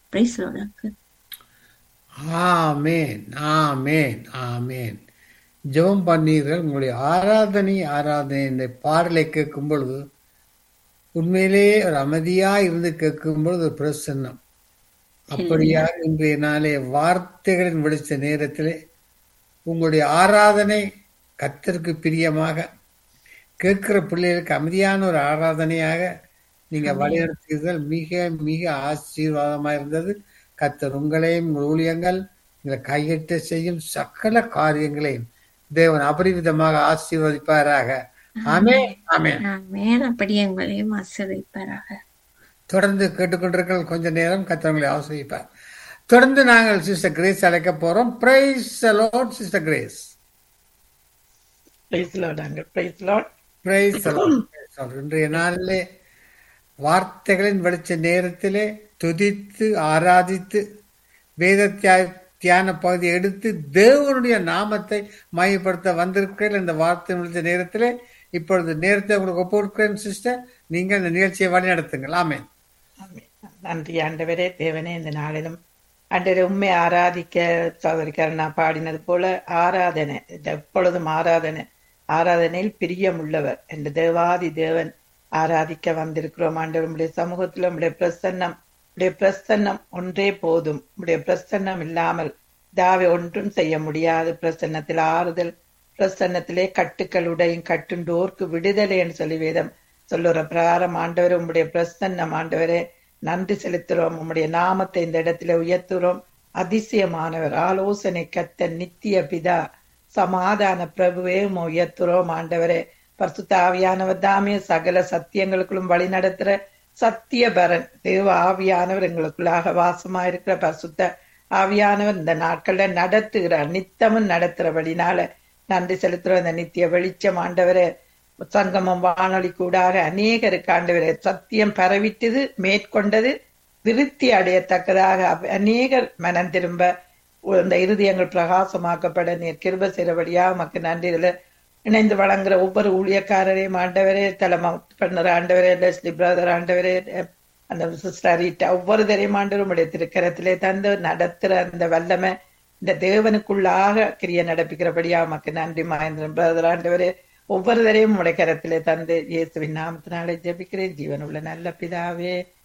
பிரைஸ்லோடாக்கு ஆமேன் ஆமேன் ஆமேன் ஜெபம் பண்ணீர்கள் உங்களுடைய ஆராதனை ஆராதனை இந்த பாடலை கேட்கும் பொழுது உண்மையிலேயே ஒரு அமைதியா இருந்து கேட்கும் பொழுது ஒரு பிரசன்னம் அப்படியாக இன்றைய நாளே வார்த்தைகளின் விடுத்த நேரத்திலே உங்களுடைய ஆராதனை கர்த்தருக்கு பிரியமாக கேட்கிற பிள்ளைகளுக்கு அமைதியான ஒரு ஆராதனையாக நீங்க வழிநடத்தியீர்கள் மிக மிக ஆசீர்வாதமா இருந்தது கர்த்தர் உங்களையும் உங்கள் ஊழியங்கள் உங்களை கையிட்டு செய்யும் சகல காரியங்களையும் தேவன் அபரிவிதமாக ஆசீர்வதிப்பாராக ஆமே ஆமே ஆமென் அப்படியே உங்களையும் ஆசீர்வதிப்பாராக தொடர்ந்து கேட்டுக்கொண்டிருக்கிற கொஞ்ச நேரம் கத்தவங்களை ஆசிரிப்பார் தொடர்ந்து நாங்கள் சிஸ்டர் கிரேஸ் அழைக்க போறோம் praise Lord sister Grace praise Lord அங்க பிரைஸ் லார்ட் பிரைஸ் இன்றைய நாளிலே வார்த்தைகளின் வெளிச்ச நேரத்திலே துதித்து ஆராதித்து வேத தியா- தியான பகுதியை எடுத்து தேவனுடைய நாமத்தை மையப்படுத்த வந்திருக்கிறீர்கள் இந்த வார்த்தை வெளிச்ச நேரத்திலே இப்பொழுது நேரத்தை உங்களுக்கு ஒப்புக்கிறேன் சிஸ்டர் நீங்க இந்த நிகழ்ச்சியை வழி நடத்துங்கள் ஆமென் ஆமென். நன்றி ஆண்டவரே தேவனே இந்த நாளிலும் ஆண்டவரே உண்மை ஆராதிக்க சகோதரிக்காரன் நான் பாடினது போல ஆராதனை இது எப்பொழுதும் ஆராதனை ஆராதனையில் பிரியம் உள்ளவர் என்று தேவாதி தேவன் ஆராதிக்க வந்திருக்கிறோம் ஆண்டவர் உம்முடைய சமூகத்தில் உம்முடைய பிரசன்னம் உடைய பிரசன்னம் ஒன்றே போதும் உடைய பிரசன்னம் இல்லாமல் தாவை ஒன்றும் செய்ய முடியாது பிரசன்னத்தில் ஆறுதல் பிரசன்னத்திலே கட்டுக்களுடையும் கட்டுண்டோர்க்கு விடுதலை என்று சொல்லி வேதம் சொல்லுற பிரகாரம் ஆண்டவர் உம்முடைய பிரசன்னம் ஆண்டவரே நன்றி செலுத்துறோம் உம்முடைய நாமத்தை இந்த இடத்துல உயர்த்துறோம் அதிசயமானவர் ஆலோசனை கத்த நித்திய பிதா சமாதான பிரபுவே உம்மை உயர்த்துறோம் ஆண்டவரே பரிசுத்த ஆவியானவர் தாமே சகல சத்தியங்களுக்குள்ளும் வழி நடத்துற சத்தியபரன் தேவ ஆவியானவர் எங்களுக்குள்ளாக வாசமா இருக்கிற பரிசுத்த ஆவியானவர் இந்த நாட்கள்ல நடத்துகிறார் நித்தமும் நடத்துறபடினால நன்றி செலுத்துறோம் இந்த நித்திய வெளிச்சம் ஆண்டவரே சங்கமம் வானொலி கூடாக அநேகருக்கு ஆண்டவரே சத்தியம் பரவிட்டது மேற்கொண்டது விருத்தி அடையத்தக்கதாக அவ்- அநேகர் மனம் திரும்ப இந்த இருதயங்கள் பிரகாசமாக்கப்பட நீர் கிருப செய்றபடியா உமக்கு நன்றி இதுல இணைந்து வழங்குற ஒவ்வொரு ஊழியக்காரரையும் ஆண்டவரே தலைமை பண்ணர் ஆண்டவரே லெஸ்லி பிரதர் ஆண்டவரே அந்த சிஸ்டர் ரீட்டா ஒவ்வொருத்தரையும் ஆண்டவர் உடைய திருக்கரத்திலே தந்து நடத்துற அந்த வல்லமை இந்த தேவனுக்குள்ளாக கிரிய நடப்பிக்கிறபடியா உமக்கு நன்றி மகேந்திரன் பிரதர் ஆண்டவரே ஒவ்வொருத்தரையும் உடைய கரத்திலே தந்து இயேசுவின் நாமத்தினாலே ஜெபிக்கிறேன் ஜீவனுள்ள நல்ல பிதாவே